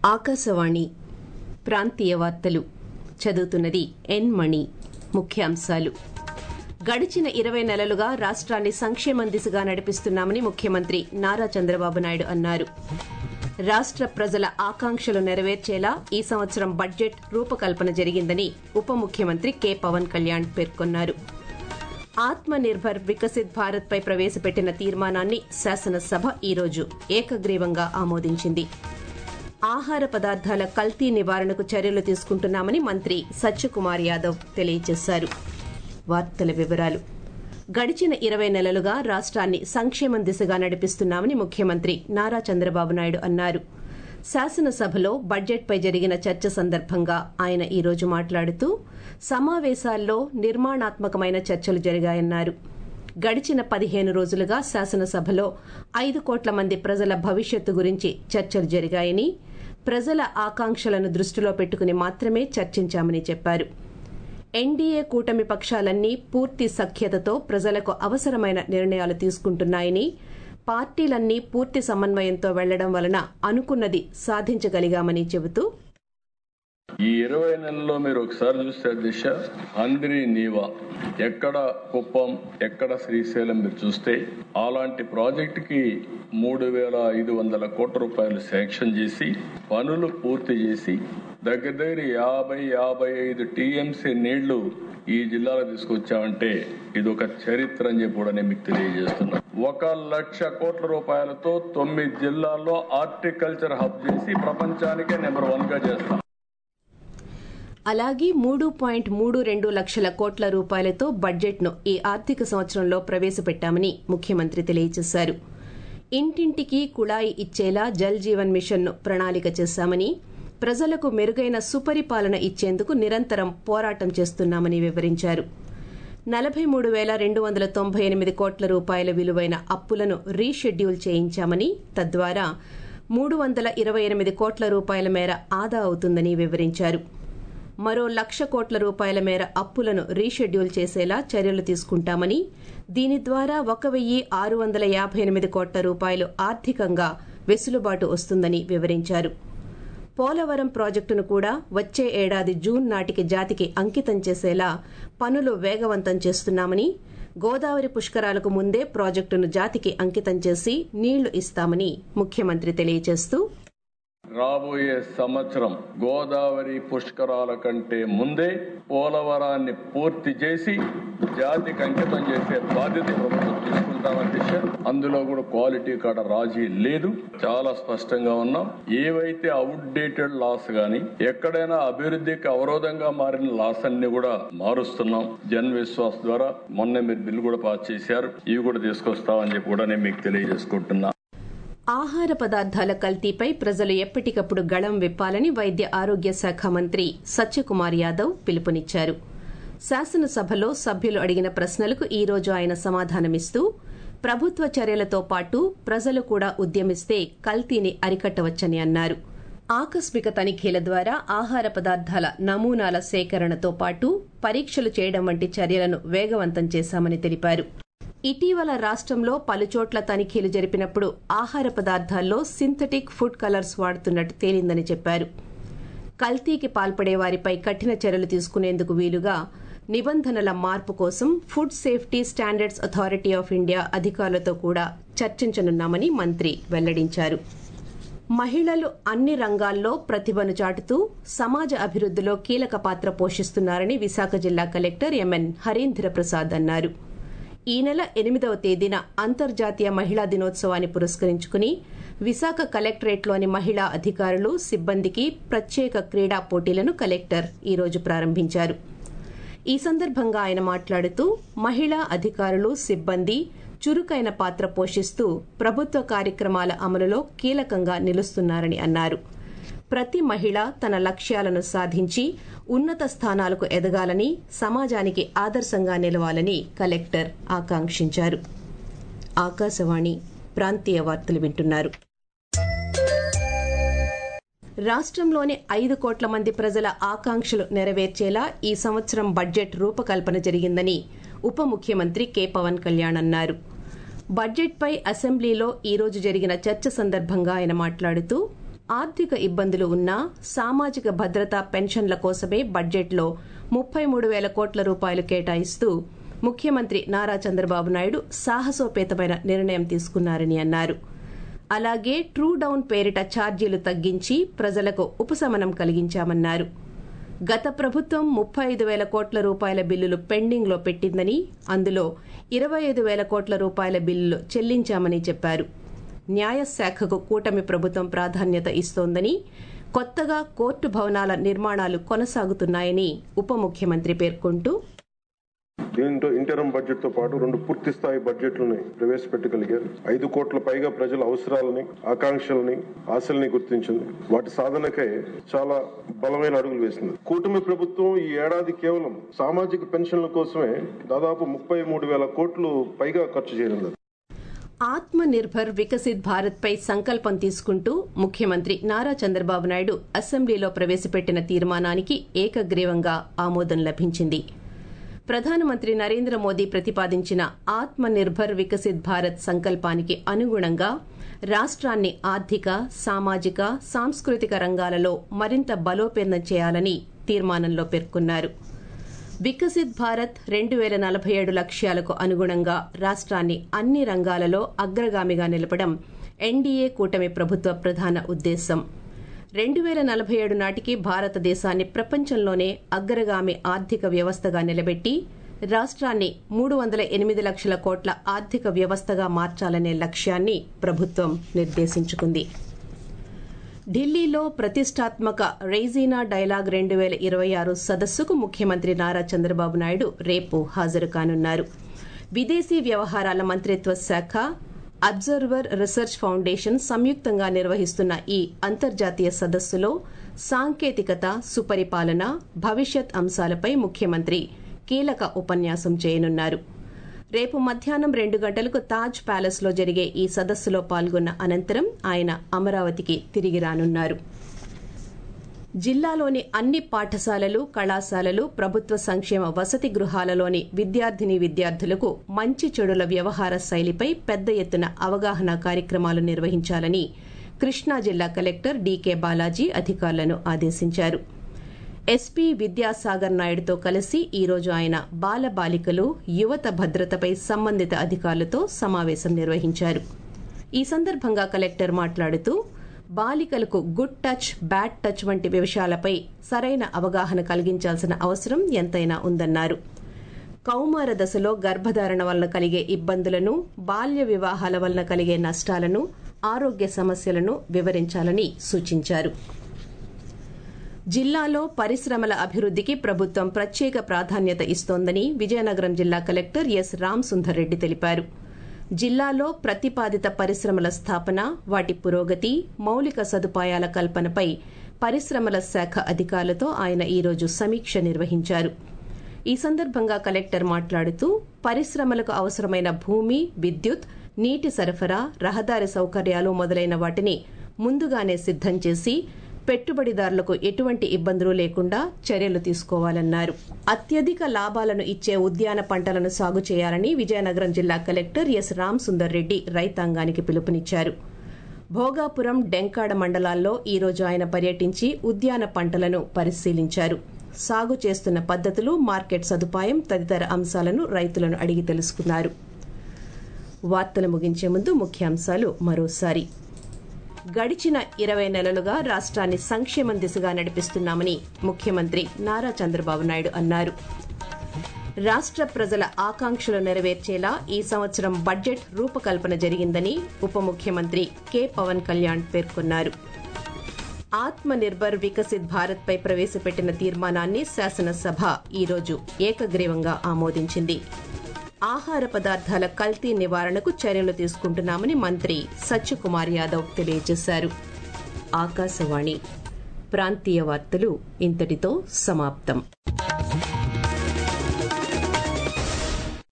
ఆకాశవాణి ప్రాంతీయ వార్తలు చదువుతున్నది ఎన్ మణి ముఖ్యాంశాలు గడిచిన ఇరవై నెలలుగా రాష్ట్రాన్ని సంక్షేమం దిశగా నడిపిస్తున్నామని ముఖ్యమంత్రి నారా చంద్రబాబు నాయుడు అన్నారు రాష్ట్ర ప్రజల ఆకాంక్షలు నెరవేర్చేలా ఈ సంవత్సరం బడ్జెట్ రూపకల్పన జరిగిందని ఉప ముఖ్యమంత్రి కె పవన్ కళ్యాణ్ పేర్కొన్నారు ఆత్మ నిర్భర్ వికసిత్ భారత్ పై ప్రవేశపెట్టిన తీర్మానాన్ని శాసనసభ ఈరోజు ఏకగ్రీవంగా ఆమోదించింది ఆహార పదార్థాల కల్తీ నివారణకు చర్యలు తీసుకుంటున్నామని మంత్రి సత్యకుమార్ యాదవ్ తెలియజేశారు వార్తల వివరాలు గడిచిన ఇరవై నెలలుగా రాష్ట్రాన్ని సంక్షేమం దిశగా నడిపిస్తున్నామని ముఖ్యమంత్రి నారా చంద్రబాబు నాయుడు అన్నారు శాసనసభలో బడ్జెట్పై జరిగిన చర్చ సందర్భంగా ఆయన ఈ రోజు మాట్లాడుతూ సమావేశాల్లో నిర్మాణాత్మకమైన చర్చలు జరిగాయన్నారు గడిచిన పదిహేను రోజులుగా శాసనసభలో ఐదు కోట్ల మంది ప్రజల భవిష్యత్తు గురించి చర్చలు జరిగాయని ప్రజల ఆకాంక్షలను దృష్టిలో పెట్టుకుని మాత్రమే చర్చించామని చెప్పారు ఎన్డీఏ కూటమి పక్షాలన్నీ పూర్తి సఖ్యతతో ప్రజలకు అవసరమైన నిర్ణయాలు తీసుకుంటున్నాయని పార్టీలన్నీ పూర్తి సమన్వయంతో వెళ్లడం వలన అనుకున్నది సాధించగలిగామని చెబుతూ ఈ ఇరవై నెలల్లో మీరు ఒకసారి చూస్తే దిశ అందరి నీవా ఎక్కడ కుప్పం ఎక్కడ శ్రీశైలం మీరు చూస్తే అలాంటి ప్రాజెక్టుకి మూడు వేల ఐదు వందల కోట్ల రూపాయలు శాంక్షన్ చేసి పనులు పూర్తి చేసి దగ్గర దగ్గర యాభై యాభై ఐదు టీఎంసీ నీళ్లు ఈ జిల్లాలో తీసుకొచ్చామంటే ఇది ఒక చరిత్ర అని చెప్పి కూడా నేను మీకు తెలియజేస్తున్నా ఒక లక్ష కోట్ల రూపాయలతో తొమ్మిది జిల్లాల్లో హార్టికల్చర్ హబ్ చేసి ప్రపంచానికే నెంబర్ వన్ గా చేస్తాం అలాగే మూడు పాయింట్ మూడు రెండు లక్షల కోట్ల రూపాయలతో బడ్జెట్ను ఈ ఆర్థిక సంవత్సరంలో ప్రవేశపెట్టామని ముఖ్యమంత్రి తెలియజేశారు ఇంటింటికి కుళాయి ఇచ్చేలా జల్ జీవన్ మిషన్ను ప్రణాళిక చేశామని ప్రజలకు మెరుగైన సుపరిపాలన ఇచ్చేందుకు నిరంతరం పోరాటం చేస్తున్నామని వివరించారు నలభై మూడు వేల రెండు వందల తొంభై ఎనిమిది కోట్ల రూపాయల విలువైన అప్పులను రీషెడ్యూల్ చేయించామని తద్వారా మూడు వందల ఇరవై ఎనిమిది కోట్ల రూపాయల మేర ఆదా అవుతుందని వివరించారు మరో లక్ష కోట్ల రూపాయల మేర అప్పులను రీషెడ్యూల్ చేసేలా చర్యలు తీసుకుంటామని దీని ద్వారా ఒక వెయ్యి ఆరు వందల యాభై ఎనిమిది కోట్ల రూపాయలు ఆర్థికంగా వెసులుబాటు వస్తుందని వివరించారు పోలవరం ప్రాజెక్టును కూడా వచ్చే ఏడాది జూన్ నాటికి జాతికి అంకితం చేసేలా పనులు వేగవంతం చేస్తున్నామని గోదావరి పుష్కరాలకు ముందే ప్రాజెక్టును జాతికి అంకితం చేసి నీళ్లు ఇస్తామని ముఖ్యమంత్రి తెలియజేస్తూ రాబోయే సంవత్సరం గోదావరి పుష్కరాల కంటే ముందే పోలవరాన్ని పూర్తి చేసి జాతికి అంకితం చేసే బాధ్యత ప్రభుత్వం తీసుకుంటామని దిశ అందులో కూడా క్వాలిటీ కాడ రాజీ లేదు చాలా స్పష్టంగా ఉన్నాం ఏవైతే అవుట్డేటెడ్ లాస్ గాని ఎక్కడైనా అభివృద్ధికి అవరోధంగా మారిన లాస్ అన్ని కూడా మారుస్తున్నాం జన్ విశ్వాస్ ద్వారా మొన్న మీరు బిల్లు కూడా పాస్ చేశారు ఇవి కూడా తీసుకొస్తామని చెప్పి కూడా నేను మీకు తెలియజేసుకుంటున్నా ఆహార పదార్థాల కల్తీపై ప్రజలు ఎప్పటికప్పుడు గళం విప్పాలని వైద్య ఆరోగ్య శాఖ మంత్రి సత్యకుమార్ యాదవ్ పిలుపునిచ్చారు శాసనసభలో సభ్యులు అడిగిన ప్రశ్నలకు ఈ రోజు ఆయన సమాధానమిస్తూ ప్రభుత్వ చర్యలతో పాటు ప్రజలు కూడా ఉద్యమిస్తే కల్తీని అరికట్టవచ్చని అన్నారు ఆకస్మిక తనిఖీల ద్వారా ఆహార పదార్థాల నమూనాల సేకరణతో పాటు పరీక్షలు చేయడం వంటి చర్యలను వేగవంతం చేశామని తెలిపారు ఇటీవల రాష్ట్రంలో పలుచోట్ల తనిఖీలు జరిపినప్పుడు ఆహార పదార్థాల్లో సింథటిక్ ఫుడ్ కలర్స్ వాడుతున్నట్టు తేలిందని చెప్పారు కల్తీకి పాల్పడే వారిపై కఠిన చర్యలు తీసుకునేందుకు వీలుగా నిబంధనల మార్పు కోసం food safety standards authority of India అధికారులతో కూడా చర్చించనున్నామని మంత్రి వెల్లడించారు మహిళలు అన్ని రంగాల్లో ప్రతిభను చాటుతూ సమాజ అభివృద్దిలో కీలక పాత్ర పోషిస్తున్నారని విశాఖ జిల్లా కలెక్టర్ ఎంఎన్ హరీంద్ర ప్రసాద్ అన్నారు ఈ నెల ఎనిమిదవ తేదీన అంతర్జాతీయ మహిళా దినోత్సవాన్ని పురస్కరించుకుని విశాఖ కలెక్టరేట్లోని మహిళా అధికారులు సిబ్బందికి ప్రత్యేక క్రీడా పోటీలను కలెక్టర్ ఈరోజు ప్రారంభించారు ఈ సందర్భంగా ఆయన మాట్లాడుతూ మహిళా అధికారులు సిబ్బంది చురుకైన పాత్ర పోషిస్తూ ప్రభుత్వ కార్యక్రమాల అమలులో కీలకంగా నిలుస్తున్నారని అన్నారు ప్రతి మహిళ తన లక్ష్యాలను సాధించి ఉన్నత స్థానాలకు ఎదగాలని సమాజానికి ఆదర్శంగా నిలవాలని కలెక్టర్ ఆకాంక్షించారు ఆకాశవాణి ప్రాంతీయ వార్తలు వింటున్నారు రాష్ట్రంలోని ఐదు కోట్ల మంది ప్రజల ఆకాంక్షలు నెరవేర్చేలా ఈ సంవత్సరం బడ్జెట్ రూపకల్పన జరిగిందని ఉప ముఖ్యమంత్రి కె పవన్ కళ్యాణ్ అన్నారు బడ్జెట్పై అసెంబ్లీలో ఈ రోజు జరిగిన చర్చ సందర్భంగా ఆయన మాట్లాడుతూ ఆర్థిక ఇబ్బందులు ఉన్నా సామాజిక భద్రతా పెన్షన్ల కోసమే బడ్జెట్లో ముప్పై మూడు వేల కోట్ల రూపాయలు కేటాయిస్తూ ముఖ్యమంత్రి నారా చంద్రబాబు నాయుడు సాహసోపేతమైన నిర్ణయం తీసుకున్నారని అన్నారు అలాగే ట్రూ డౌన్ పేరిట ఛార్జీలు తగ్గించి ప్రజలకు ఉపశమనం కలిగించామన్నారు గత ప్రభుత్వం ముప్పై ఐదు వేల కోట్ల రూపాయల బిల్లులు పెండింగ్లో పెట్టిందని అందులో ఇరవై ఐదు వేల కోట్ల రూపాయల బిల్లులు చెల్లించామని చెప్పారు న్యాయశాఖకు కూటమి ప్రభుత్వం ప్రాధాన్యత ఇస్తోందని కొత్తగా కోర్టు భవనాల నిర్మాణాలు కొనసాగుతున్నాయని ఉప ముఖ్యమంత్రి పేర్కొంటూ దీంతో ఇంటరం బడ్జెట్ తో పాటు రెండు పూర్తి స్థాయి బడ్జెట్లని ప్రవేశపెట్టగలిగారు ఐదు కోట్ల పైగా ప్రజల అవసరాలని ఆకాంక్షలని ఆశల్ని గుర్తించింది వాటి సాధనకై చాలా బలమైన అడుగులు వేసింది కూటమి ప్రభుత్వం ఈ ఏడాది కేవలం సామాజిక పెన్షన్ల కోసమే దాదాపు ముప్పై మూడు వేల కోట్లు పైగా ఖర్చు చేయనుంది ఆత్మ నిర్భర్ వికసిత్ భారత్ పై సంకల్పం తీసుకుంటూ ముఖ్యమంత్రి నారా చంద్రబాబు నాయుడు అసెంబ్లీలో ప్రవేశపెట్టిన తీర్మానానికి ఏకగ్రీవంగా ఆమోదం లభించింది ప్రధానమంత్రి నరేంద్ర మోదీ ప్రతిపాదించిన ఆత్మ నిర్భర్ వికసిత్ భారత్ సంకల్పానికి అనుగుణంగా రాష్ట్రాన్ని ఆర్థిక సామాజిక సాంస్కృతిక రంగాలలో మరింత బలోపేతం చేయాలని తీర్మానంలో పేర్కొన్నారు వికసిత్ భారత్ రెండు వేల నలభై ఏడు లక్ష్యాలకు అనుగుణంగా రాష్ట్రాన్ని అన్ని రంగాలలో అగ్రగామిగా నిలపడం ఎన్డీఏ కూటమి ప్రభుత్వ ప్రధాన ఉద్దేశం రెండు వేల నలభై ఏడు నాటికి భారతదేశాన్ని ప్రపంచంలోనే అగ్రగామి ఆర్థిక వ్యవస్థగా నిలబెట్టి రాష్ట్రాన్ని మూడు వందల ఎనిమిది లక్షల కోట్ల ఆర్థిక వ్యవస్థగా మార్చాలనే లక్ష్యాన్ని ప్రభుత్వం నిర్దేశించుకుంది ఢిల్లీలో ప్రతిష్టాత్మక రైజీనా డైలాగ్ రెండు వేల ఇరవై ఆరు సదస్సుకు ముఖ్యమంత్రి నారా చంద్రబాబు నాయుడు రేపు హాజరు కానున్నారు విదేశీ వ్యవహారాల మంత్రిత్వ శాఖ అబ్జర్వర్ రీసెర్చ్ ఫౌండేషన్ సంయుక్తంగా నిర్వహిస్తున్న ఈ అంతర్జాతీయ సదస్సులో సాంకేతికత సుపరిపాలన భవిష్యత్ అంశాలపై ముఖ్యమంత్రి కీలక ఉపన్యాసం చేయనున్నారు రేపు మధ్యాహ్నం రెండు గంటలకు తాజ్ ప్యాలెస్ లో జరిగే ఈ సదస్సులో పాల్గొన్న అనంతరం ఆయన అమరావతికి తిరిగి రానున్నారు జిల్లాలోని అన్ని పాఠశాలలు కళాశాలలు ప్రభుత్వ సంక్షేమ వసతి గృహాలలోని విద్యార్థిని విద్యార్థులకు మంచి చెడుల వ్యవహార శైలిపై పెద్ద ఎత్తున అవగాహన కార్యక్రమాలు నిర్వహించాలని కృష్ణా జిల్లా కలెక్టర్ డీకే బాలాజీ అధికారులను ఆదేశించారు ఎస్పీ విద్యాసాగర్ నాయుడుతో కలిసి ఈరోజు ఆయన బాల బాలికలు యువత భద్రతపై సంబంధిత అధికారులతో సమావేశం నిర్వహించారు ఈ సందర్భంగా కలెక్టర్ మాట్లాడుతూ బాలికలకు గుడ్ టచ్ బ్యాడ్ టచ్ వంటి విషయాలపై సరైన అవగాహన కలిగించాల్సిన అవసరం ఎంతైనా ఉందన్నారు కౌమార దశలో గర్భధారణ వలన కలిగే ఇబ్బందులను బాల్య వివాహాల వలన కలిగే నష్టాలను ఆరోగ్య సమస్యలను వివరించాలని సూచించారు జిల్లాలో పరిశ్రమల అభివృద్ధికి ప్రభుత్వం ప్రత్యేక ప్రాధాన్యత ఇస్తోందని విజయనగరం జిల్లా కలెక్టర్ ఎస్ రామ్ సుందర్ రెడ్డి తెలిపారు జిల్లాలో ప్రతిపాదిత పరిశ్రమల స్థాపన వాటి పురోగతి మౌలిక సదుపాయాల కల్పనపై పరిశ్రమల శాఖ అధికారులతో ఆయన ఈరోజు సమీక్ష నిర్వహించారు ఈ సందర్భంగా కలెక్టర్ మాట్లాడుతూ పరిశ్రమలకు అవసరమైన భూమి విద్యుత్ నీటి సరఫరా రహదారి సౌకర్యాలు మొదలైన వాటిని ముందుగానే సిద్దం చేసి పెట్టుబడిదారులకు ఎటువంటి ఇబ్బందులు లేకుండా చర్యలు తీసుకోవాలన్నారు అత్యధిక లాభాలను ఇచ్చే ఉద్యాన పంటలను సాగు చేయాలని విజయనగరం జిల్లా కలెక్టర్ ఎస్ రామ్ సుందర్ రెడ్డి రైతాంగానికి పిలుపునిచ్చారు భోగాపురం డెంకాడ మండలాల్లో ఈ రోజు ఆయన పర్యటించి ఉద్యాన పంటలను పరిశీలించారు సాగు చేస్తున్న పద్దతులు మార్కెట్ సదుపాయం తదితర అంశాలను రైతులను అడిగి తెలుసుకున్నారు వార్తలు ముగించే ముందు ముఖ్యాంశాలు మరోసారి గడిచిన ఇరవై నెలలుగా రాష్ట్రాన్ని సంక్షేమం దిశగా నడిపిస్తున్నామని ముఖ్యమంత్రి నారా చంద్రబాబు నాయుడు అన్నారు రాష్ట్ర ప్రజల ఆకాంక్షలు నెరవేర్చేలా ఈ సంవత్సరం బడ్జెట్ రూపకల్పన జరిగిందని ఉప ముఖ్యమంత్రి కె పవన్ కళ్యాణ్ పేర్కొన్నారు ఆత్మ నిర్భర్ వికసిత్ భారత్ పై ప్రవేశపెట్టిన తీర్మానాన్ని శాసనసభ ఈరోజు ఏకగ్రీవంగా ఆమోదించింది ఆహార పదార్థాల కల్తీ నివారణకు చర్యలు తీసుకుంటున్నామని మంత్రి సత్యకుమార్ యాదవ్ తెలియజేశారు ఆకాశవాణి ప్రాంతీయ వార్తలు ఇంతటితో సమాప్తం